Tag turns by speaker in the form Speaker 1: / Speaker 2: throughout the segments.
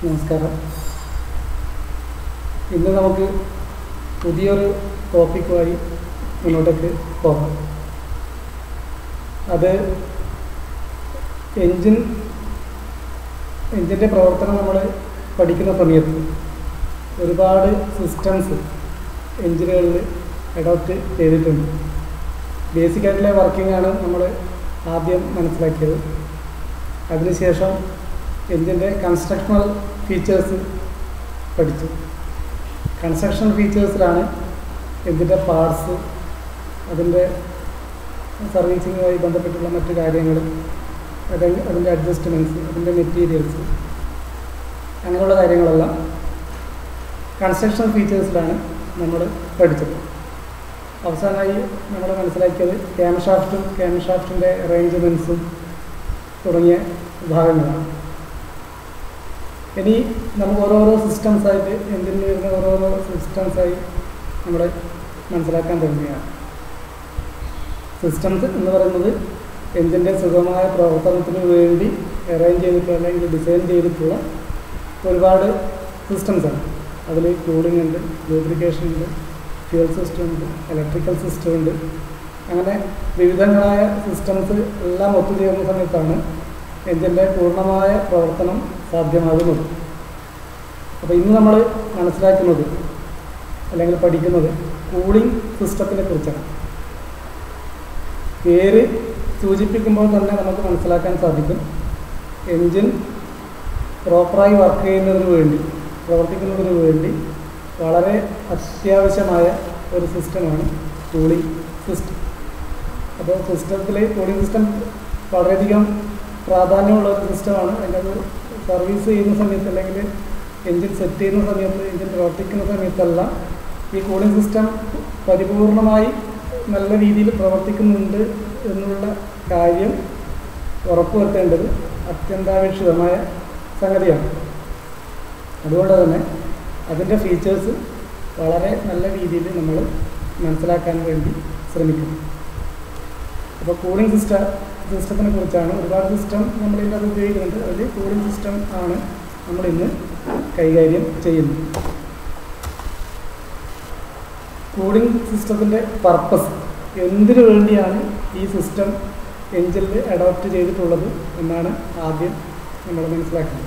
Speaker 1: നമസ്കാരം ഇന്ന് നമുക്ക് പുതിയൊരു ടോപ്പിക്കുമായി മുന്നോട്ടേക്ക് പോകാം അത് എൻജിൻ എൻജിൻ്റെ പ്രവർത്തനം നമ്മൾ പഠിക്കുന്ന സമയത്ത് ഒരുപാട് സിസ്റ്റംസ് എൻജിനുകളിൽ അഡോപ്റ്റ് ചെയ്തിട്ടുണ്ട് ബേസിക് ആയിട്ടുള്ള വർക്കിംഗ് ആണ് നമ്മൾ ആദ്യം മനസ്സിലാക്കിയത് അതിനുശേഷം എൻജിൻ്റെ കൺസ്ട്രക്ഷണൽ ഫീച്ചേഴ്സ് പഠിച്ചു കൺസ്ട്രക്ഷൻ ഫീച്ചേഴ്സിലാണ് എൻജിൻ്റെ പാർട്സ് അതിൻ്റെ സർവീസിങ്ങുമായി ബന്ധപ്പെട്ടുള്ള മറ്റു കാര്യങ്ങൾ അത് അതിൻ്റെ അഡ്ജസ്റ്റ്മെൻറ്റ്സ് അതിൻ്റെ മെറ്റീരിയൽസ് അങ്ങനെയുള്ള കാര്യങ്ങളെല്ലാം കൺസ്ട്രക്ഷൻ ഫീച്ചേഴ്സിലാണ് നമ്മൾ പഠിച്ചത് അവസാനമായി നമ്മൾ മനസ്സിലാക്കിയത് ക്യാം ഷാഫ്റ്റും ക്യാം ഷാഫ്റ്റിൻ്റെ അറേഞ്ച്മെൻറ്റ്സും തുടങ്ങിയ ഭാഗങ്ങളാണ് ഇനി നമുക്ക് ഓരോരോ സിസ്റ്റംസ് ആയിട്ട് എഞ്ചിനിൽ വരുന്ന ഓരോരോ സിസ്റ്റംസ് ആയി നമ്മൾ മനസ്സിലാക്കാൻ തുടങ്ങുകയാണ് സിസ്റ്റംസ് എന്ന് പറയുന്നത് എഞ്ചിൻ്റെ സുഖമായ പ്രവർത്തനത്തിന് വേണ്ടി അറേഞ്ച് ചെയ്തിട്ടുള്ള അല്ലെങ്കിൽ ഡിസൈൻ ചെയ്തിട്ടുള്ള ഒരുപാട് സിസ്റ്റംസ് ആണ് അതിൽ കൂളിംഗ് ഉണ്ട് ലൂബ്രിക്കേഷൻ ഉണ്ട് ഫ്യൂൽ സിസ്റ്റം ഉണ്ട് ഇലക്ട്രിക്കൽ സിസ്റ്റം ഉണ്ട് അങ്ങനെ വിവിധങ്ങളായ സിസ്റ്റംസ് എല്ലാം ഒത്തുചേർന്ന സമയത്താണ് എഞ്ചിൻ്റെ പൂർണ്ണമായ പ്രവർത്തനം സാധ്യമാകുന്നത് അപ്പോൾ ഇന്ന് നമ്മൾ മനസ്സിലാക്കുന്നത് അല്ലെങ്കിൽ പഠിക്കുന്നത് കൂളിംഗ് സിസ്റ്റത്തിനെ കുറിച്ചാണ് പേര് സൂചിപ്പിക്കുമ്പോൾ തന്നെ നമുക്ക് മനസ്സിലാക്കാൻ സാധിക്കും എൻജിൻ പ്രോപ്പറായി വർക്ക് ചെയ്യുന്നതിന് വേണ്ടി പ്രവർത്തിക്കുന്നതിന് വേണ്ടി വളരെ അത്യാവശ്യമായ ഒരു സിസ്റ്റമാണ് കൂളിംഗ് സിസ്റ്റം അപ്പോൾ സിസ്റ്റത്തിൽ കൂളിംഗ് സിസ്റ്റം വളരെയധികം പ്രാധാന്യമുള്ള ഒരു സിസ്റ്റമാണ് അതിൻ്റെ അത് സർവീസ് ചെയ്യുന്ന സമയത്ത് അല്ലെങ്കിൽ എൻജിൻ സെറ്റ് ചെയ്യുന്ന സമയത്ത് എൻജിൻ പ്രവർത്തിക്കുന്ന സമയത്തെല്ലാം ഈ കൂളിംഗ് സിസ്റ്റം പരിപൂർണമായി നല്ല രീതിയിൽ പ്രവർത്തിക്കുന്നുണ്ട് എന്നുള്ള കാര്യം ഉറപ്പുവരുത്തേണ്ടത് അത്യന്താപേക്ഷിതമായ സംഗതിയാണ് അതുകൊണ്ട് തന്നെ അതിൻ്റെ ഫീച്ചേഴ്സ് വളരെ നല്ല രീതിയിൽ നമ്മൾ മനസ്സിലാക്കാൻ വേണ്ടി ശ്രമിക്കുന്നു അപ്പോൾ കൂളിംഗ് സിസ്റ്റം സിസ്റ്റത്തിനെ കുറിച്ചാണ് ഒരുപാട് സിസ്റ്റം നമ്മൾ ഇതിനകത്ത് ഉപയോഗിക്കുന്നുണ്ട് അതിൽ കൂളിംഗ് സിസ്റ്റം ആണ് നമ്മൾ ഇന്ന് കൈകാര്യം ചെയ്യുന്നത് കൂളിംഗ് സിസ്റ്റത്തിൻ്റെ പർപ്പസ് എന്തിനു വേണ്ടിയാണ് ഈ സിസ്റ്റം എഞ്ചിനിൽ അഡോപ്റ്റ് ചെയ്തിട്ടുള്ളത് എന്നാണ് ആദ്യം നമ്മൾ മനസ്സിലാക്കുന്നത്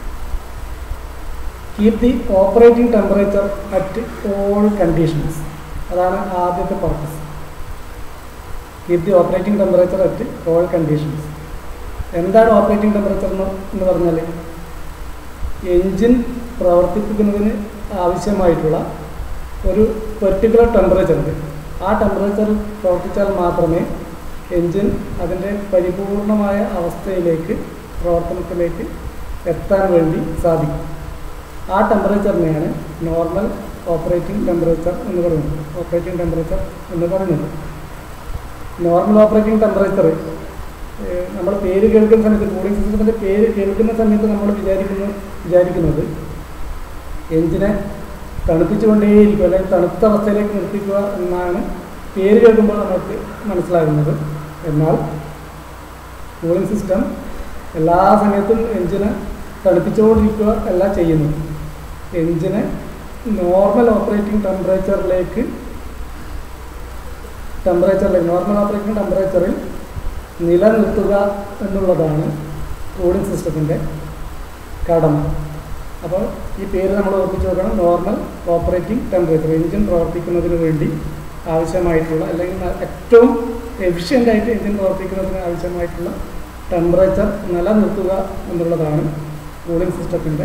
Speaker 1: keep the operating temperature at all conditions അതാണ് ആദ്യത്തെ purpose keep the operating temperature at all conditions എന്താണ് ഓപ്പറേറ്റിംഗ് ടെമ്പറേച്ചർ എന്ന് എന്ന് പറഞ്ഞാൽ എൻജിൻ പ്രവർത്തിപ്പിക്കുന്നതിന് ആവശ്യമായിട്ടുള്ള ഒരു പെർട്ടിക്കുലർ ടെമ്പറേച്ചർ ഉണ്ട് ആ ടെമ്പറേച്ചർ പ്രവർത്തിച്ചാൽ മാത്രമേ എൻജിൻ അതിൻ്റെ പരിപൂർണമായ അവസ്ഥയിലേക്ക് പ്രവർത്തനത്തിലേക്ക് എത്താൻ വേണ്ടി സാധിക്കും ആ ടെമ്പറേച്ചറിനെയാണ് നോർമൽ ഓപ്പറേറ്റിംഗ് ടെമ്പറേച്ചർ എന്ന് പറയുന്നത് ഓപ്പറേറ്റിംഗ് ടെമ്പറേച്ചർ എന്ന് പറയുന്നത് നോർമൽ ഓപ്പറേറ്റിംഗ് ടെമ്പറേച്ചർ നമ്മൾ പേര് കേൾക്കുന്ന സമയത്ത് കൂളിംഗ് സിസ്റ്റത്തിൻ്റെ പേര് കേൾക്കുന്ന സമയത്ത് നമ്മൾ വിചാരിക്കുന്നു വിചാരിക്കുന്നത് എഞ്ചിനെ തണുപ്പിച്ചുകൊണ്ടേയിരിക്കും അല്ലെങ്കിൽ തണുത്ത അവസ്ഥയിലേക്ക് നിർത്തിക്കുക എന്നാണ് പേര് കേൾക്കുമ്പോൾ നമുക്ക് മനസ്സിലാകുന്നത് എന്നാൽ കൂളിംഗ് സിസ്റ്റം എല്ലാ സമയത്തും എഞ്ചിനെ തണുപ്പിച്ചുകൊണ്ടിരിക്കുക അല്ല ചെയ്യുന്നത് എഞ്ചിനെ നോർമൽ ഓപ്പറേറ്റിംഗ് ടെമ്പറേച്ചറിലേക്ക് ടെമ്പറേച്ചറിലേക്ക് നോർമൽ ഓപ്പറേറ്റിംഗ് ടെമ്പറേച്ചറിൽ നിലനിർത്തുക എന്നുള്ളതാണ് കൂളിംഗ് സിസ്റ്റത്തിൻ്റെ കടമ അപ്പോൾ ഈ പേര് നമ്മൾ ഓർമ്മിച്ച് നോക്കണം നോർമൽ ഓപ്പറേറ്റിംഗ് ടെമ്പറേച്ചർ എഞ്ചിൻ പ്രവർത്തിക്കുന്നതിന് വേണ്ടി ആവശ്യമായിട്ടുള്ള അല്ലെങ്കിൽ ഏറ്റവും എഫിഷ്യൻ്റായിട്ട് എഞ്ചിൻ പ്രവർത്തിക്കുന്നതിന് ആവശ്യമായിട്ടുള്ള ടെമ്പറേച്ചർ നിലനിർത്തുക എന്നുള്ളതാണ് കൂളിംഗ് സിസ്റ്റത്തിൻ്റെ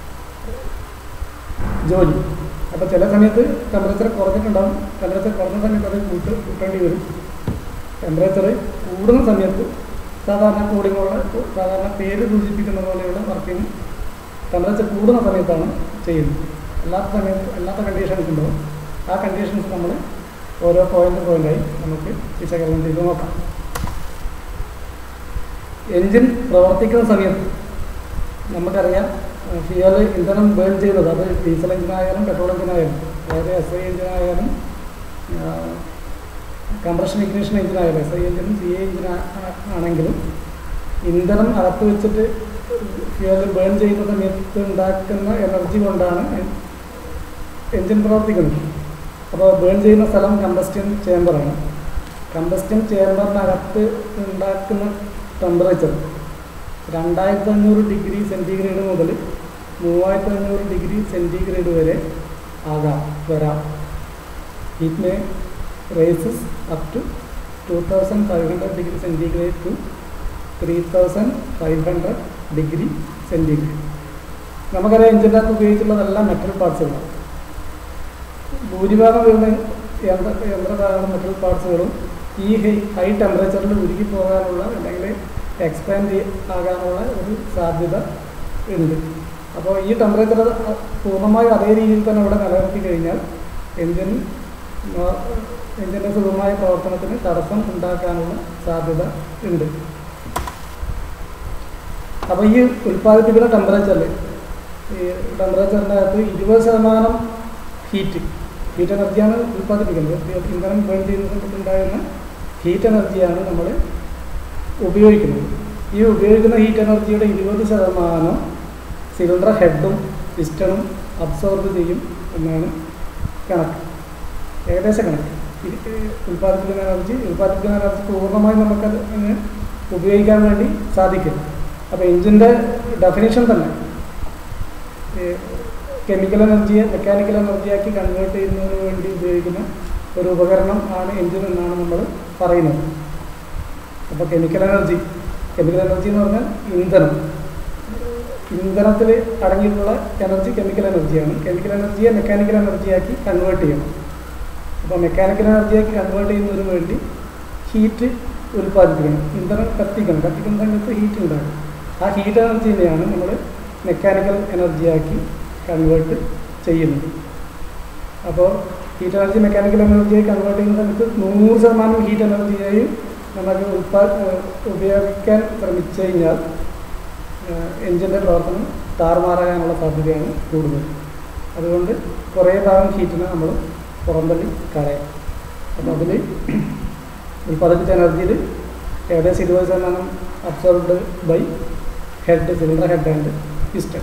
Speaker 1: ജോലി അപ്പോൾ ചില സമയത്ത് ടെമ്പറേച്ചർ കുറഞ്ഞിട്ടുണ്ടാകും ടെമ്പറേച്ചർ കുറഞ്ഞ സമയത്ത് അത് കൂട്ട് കൂട്ടേണ്ടി വരും ടെമ്പറേച്ചർ കൂടുന്ന സമയത്ത് സാധാരണ കൂടിങ്ങുള്ള സാധാരണ പേര് സൂചിപ്പിക്കുന്ന പോലെയുള്ള വർക്കിംഗ് ടെമ്പറേച്ചർ കൂടുന്ന സമയത്താണ് ചെയ്യുന്നത് അല്ലാത്ത സമയത്ത് അല്ലാത്ത കണ്ടീഷൻസ് ഉണ്ടാവും ആ കണ്ടീഷൻസ് നമ്മൾ ഓരോ പോയിന്റ് പോയിന്റായി നമുക്ക് വിശകലനം ചെയ്ത് നോക്കാം എൻജിൻ പ്രവർത്തിക്കുന്ന സമയത്ത് നമുക്കറിയാം ഫ്യൂവൽ ഇന്ധനം ബേൺ ചെയ്യുന്നത് അത് ഡീസൽ എഞ്ചിനായാലും പെട്രോൾ എഞ്ചിനായാലും അതായത് എസ് ഐ എഞ്ചിനായാലും കംപ്രഷൻ ഇഗ്നീഷൻ എഞ്ചിനായാലും എസ് ഐ എഞ്ചിനും സി എ എഞ്ചിൻ ആണെങ്കിലും ഇന്ധനം അകത്ത് വെച്ചിട്ട് ഫ്യൂവൽ ബേൺ ചെയ്യുന്ന സമയത്ത് ഉണ്ടാക്കുന്ന എനർജി കൊണ്ടാണ് എൻജിൻ പ്രവർത്തിക്കുന്നത് അപ്പോൾ ബേൺ ചെയ്യുന്ന സ്ഥലം കമ്പസ്റ്റ്യൻ ചേമ്പറാണ് കമ്പസ്റ്റ്യൻ ചേമ്പറിനകത്ത് ഉണ്ടാക്കുന്ന ടെമ്പറേച്ചർ രണ്ടായിരത്തി അഞ്ഞൂറ് ഡിഗ്രി സെൻറ്റിഗ്രേഡ് മുതൽ മൂവായിരത്തി അഞ്ഞൂറ് ഡിഗ്രി സെൻറ്റിഗ്രേഡ് വരെ ആകാം വരാം heat may raises up to two thousand five hundred degree centigrade to three thousand five hundred degree centigrade നമുക്കറിയാം എഞ്ചിൻ്റെ അകത്ത് ഉപയോഗിച്ചുള്ളതെല്ലാം മെറ്റൽ പാർട്സുകളാണ് ഭൂരിഭാഗം വരുന്ന യന്ത്ര യന്ത്രഭാഗങ്ങളും മെറ്റൽ പാർട്സുകളും ഈ ഹൈ ഹൈ ടെമ്പറേച്ചറിൽ ഉരുകി പോകാനുള്ള അല്ലെങ്കിൽ എക്സ്പാൻഡ് ആകാനുള്ള ഒരു സാധ്യത ഉണ്ട് അപ്പോൾ ഈ ടെമ്പറേച്ചർ പൂർണ്ണമായും അതേ രീതിയിൽ തന്നെ ഇവിടെ നിലനിർത്തി കഴിഞ്ഞാൽ എഞ്ചിൻ എഞ്ചിൻ്റെ സുഗമമായ പ്രവർത്തനത്തിന് തടസ്സം ഉണ്ടാക്കാനുള്ള സാധ്യത ഉണ്ട് അപ്പോൾ ഈ ഉൽപ്പാദിപ്പിക്കുന്ന ടെമ്പറേച്ചറിൽ ഈ ടെമ്പറേച്ചറിൻ്റെ അകത്ത് ഇരുപത് ശതമാനം ഹീറ്റ് ഹീറ്റ് എനർജിയാണ് ഉൽപ്പാദിപ്പിക്കുന്നത് ഇന്ധനം ബേൺ ചെയ്യുന്ന സമയത്ത് ഉണ്ടാകുന്ന ഹീറ്റ് എനർജിയാണ് നമ്മൾ ഉപയോഗിക്കുന്നത് ഈ ഉപയോഗിക്കുന്ന ഹീറ്റ് എനർജിയുടെ ഇരുപത് ശതമാനം സിലിണ്ടർ ഹെഡും പിസ്റ്റണും അബ്സോർബ് ചെയ്യും എന്നാണ് കണക്ക് ഏകദേശ കണക്ക് ഇത് ഉൽപ്പാദിപ്പിക്കുന്ന എനർജി ഉൽപ്പാദിപ്പിക്കുന്ന എനർജി പൂർണ്ണമായും നമുക്കത് അങ്ങ് ഉപയോഗിക്കാൻ വേണ്ടി സാധിക്കും അപ്പോൾ എഞ്ചിൻ്റെ ഡെഫിനേഷൻ തന്നെ കെമിക്കൽ എനർജിയെ മെക്കാനിക്കൽ എനർജിയാക്കി കൺവേർട്ട് ചെയ്യുന്നതിന് വേണ്ടി ഉപയോഗിക്കുന്ന ഒരു ഉപകരണം ആണ് എഞ്ചിൻ എന്നാണ് നമ്മൾ പറയുന്നത് അപ്പോൾ കെമിക്കൽ എനർജി കെമിക്കൽ എനർജി എന്ന് പറഞ്ഞാൽ ഇന്ധനം ഇന്ധനത്തിൽ അടങ്ങിയിട്ടുള്ള എനർജി കെമിക്കൽ എനർജിയാണ് കെമിക്കൽ എനർജിയെ മെക്കാനിക്കൽ എനർജിയാക്കി കൺവേർട്ട് ചെയ്യണം അപ്പോൾ മെക്കാനിക്കൽ എനർജിയാക്കി കൺവേർട്ട് ചെയ്യുന്നതിന് വേണ്ടി ഹീറ്റ് ഉൽപ്പാദിപ്പിക്കണം ഇന്ധനം കത്തിക്കണം കത്തിക്കുന്ന സമയത്ത് ഹീറ്റ് ഉണ്ടാകും ആ ഹീറ്റ് എനർജി തന്നെയാണ് നമ്മൾ മെക്കാനിക്കൽ എനർജിയാക്കി കൺവേർട്ട് ചെയ്യുന്നത് അപ്പോൾ ഹീറ്റ് എനർജി മെക്കാനിക്കൽ എനർജിയായി കൺവേർട്ട് ചെയ്യുന്ന സമയത്ത് നൂറ് ശതമാനം ഹീറ്റ് എനർജിയായി നമുക്ക് ഉൽപ്പാ ഉപയോഗിക്കാൻ ശ്രമിച്ചു കഴിഞ്ഞാൽ എഞ്ചിൻ്റെ പ്രവർത്തനം താറുമാറാകാനുള്ള സാധ്യതയാണ് കൂടുതൽ അതുകൊണ്ട് കുറേ ഭാഗം ഹീറ്റിനെ നമ്മൾ പുറന്തള്ളി കളയാം അപ്പോൾ അതിൽ ഉൽപ്പാദിപ്പിച്ച എനർജിയിൽ ഏകദേശം ഇരുപത് ശതമാനം absorbed by head cylinder head and piston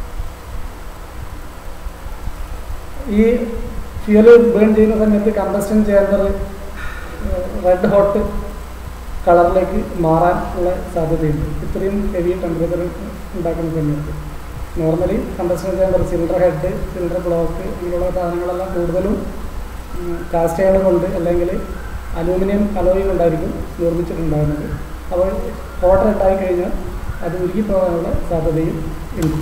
Speaker 1: ഈ ഫ്യൂല് ബേൺ ചെയ്യുന്ന സമയത്ത് കമ്പസ്റ്റൻ ചേമ്പർ റെഡ് ഹോട്ട് കളറിലേക്ക് മാറാൻ ഉള്ള സാധ്യതയുണ്ട് ഇത്രയും ഹെവി ടെമ്പറേച്ചർ ഉണ്ടാക്കുന്ന സമയത്ത് normally combustion chamber cylinder head cylinder block ഇങ്ങനെയുള്ള സാധനങ്ങളെല്ലാം കൂടുതലും കാസ്റ്റ് അയൺ കൊണ്ട് അല്ലെങ്കിൽ അലൂമിനിയം അലോയി കൊണ്ടായിരിക്കും നിർമ്മിച്ചിട്ടുണ്ടാകുന്നത് അപ്പോൾ ഹോട്ട് റെഡ് ആയി കഴിഞ്ഞാൽ അത് ഉരുകി പോകാനുള്ള സാധ്യതയും ഉണ്ട്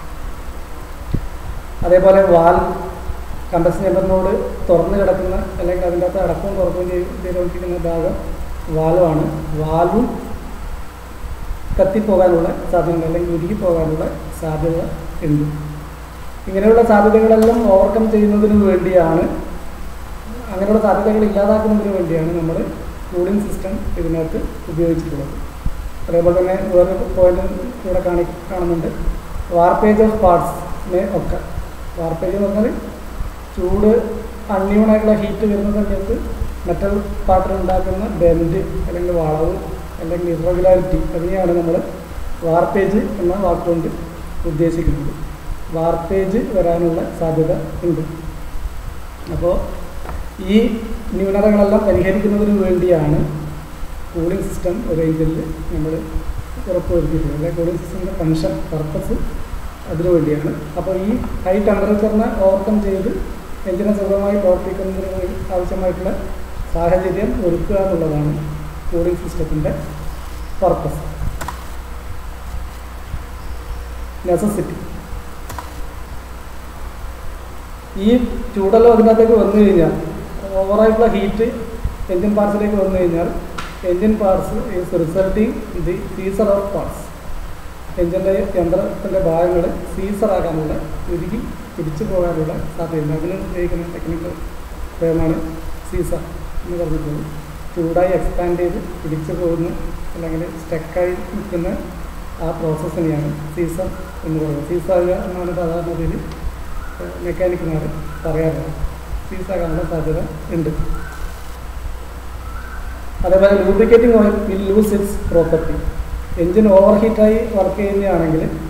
Speaker 1: അതേപോലെ വാൽ കമ്പസ് ചേമ്പറിനോട് തുറന്നു കിടക്കുന്ന അല്ലെങ്കിൽ അതിൻ്റെ അകത്ത് അടക്കവും തുറക്കുകയും ചെയ്ത് ചെയ്തുകൊണ്ടിരിക്കുന്ന ഭാഗം വാൽവാണ് വാൽവും കത്തിപ്പോകാനുള്ള സാധ്യതയുണ്ട് അല്ലെങ്കിൽ ഉരുകി പോകാനുള്ള സാധ്യത ഉണ്ട് ഇങ്ങനെയുള്ള സാധ്യതകളെല്ലാം ഓവർകം ചെയ്യുന്നതിന് വേണ്ടിയാണ് അങ്ങനെയുള്ള സാധ്യതകൾ ഇല്ലാതാക്കുന്നതിന് വേണ്ടിയാണ് നമ്മൾ കൂളിംഗ് സിസ്റ്റം ഇതിനകത്ത് ഉപയോഗിച്ചിട്ടുള്ളത് അതേപോലെ തന്നെ വേറൊരു പോയിന്റ് ഇവിടെ കാണി കാണുന്നുണ്ട് വാർപ്പേജ് ഓഫ് പാർട്സിനെ ഒക്കെ വാർപ്പേജ് എന്ന് പറഞ്ഞാൽ ചൂട് അൺയൂണായിട്ടുള്ള ഹീറ്റ് വരുന്ന സമയത്ത് മെറ്റൽ പാർട്ടിൽ ഉണ്ടാക്കുന്ന ബെൻഡ് അല്ലെങ്കിൽ വളവ് അല്ലെങ്കിൽ ഇറഗുലാരിറ്റി അതിനെയാണ് നമ്മൾ വാർപ്പേജ് എന്ന വാക്കുകൊണ്ട് ഉദ്ദേശിക്കുന്നത് വാർപ്പേജ് വരാനുള്ള സാധ്യത ഉണ്ട് അപ്പോൾ ഈ ന്യൂനതകളെല്ലാം പരിഹരിക്കുന്നതിന് വേണ്ടിയാണ് കൂളിംഗ് സിസ്റ്റം ഒരു എഞ്ചിനിൽ നമ്മൾ ഉറപ്പുവരുത്തിയിട്ടുള്ളത് അല്ലെങ്കിൽ കൂളിംഗ് സിസ്റ്റത്തിൻ്റെ ഫങ്ഷൻ പർപ്പസ് അതിനു വേണ്ടിയാണ് അപ്പോൾ ഈ ഹൈ ടെമ്പറേച്ചറിനെ ഓവർകം ചെയ്ത് എഞ്ചിനെ സുഖമായി പ്രവർത്തിക്കുന്നതിന് വേണ്ടി ആവശ്യമായിട്ടുള്ള സാഹചര്യം ഒരുക്കുക എന്നുള്ളതാണ് കൂളിംഗ് സിസ്റ്റത്തിൻ്റെ പർപ്പസ് നെസസിറ്റി ഈ ചൂടെല്ലാം അതിനകത്തേക്ക് വന്നു കഴിഞ്ഞാൽ ഓവറായിട്ടുള്ള ഹീറ്റ് എൻജിൻ പാർട്സിലേക്ക് വന്നു കഴിഞ്ഞാൽ engine parts is resulting the seizure of parts എഞ്ചിൻ്റെ യന്ത്രത്തിൻ്റെ ഭാഗങ്ങൾ സീസറാകാനുള്ള ഉരുകി പിടിച്ചു പോകാനുള്ള സാധ്യതയുണ്ട് അതിന് ഉപയോഗിക്കുന്ന ടെക്നിക്കൽ ടേമാണ് സീസർ എന്ന് പറഞ്ഞിട്ടുള്ളത് ചൂടായി എക്സ്പാൻഡ് ചെയ്ത് പിടിച്ചു പോകുന്ന അല്ലെങ്കിൽ സ്റ്റക്കായി നിൽക്കുന്ന ആ പ്രോസസ്സിനെയാണ് സീസർ എന്ന് പറയുന്നത് സീസാകുക എന്നാണ് സാധാരണ രീതിയിൽ മെക്കാനിക്കുമാർ പറയാറുള്ളത് സീസാകാനുള്ള സാധ്യത ഉണ്ട് അതേപോലെ lubricating oil will lose its property engine over ഹീറ്റായി വർക്ക് ചെയ്യുന്നതാണെങ്കിൽ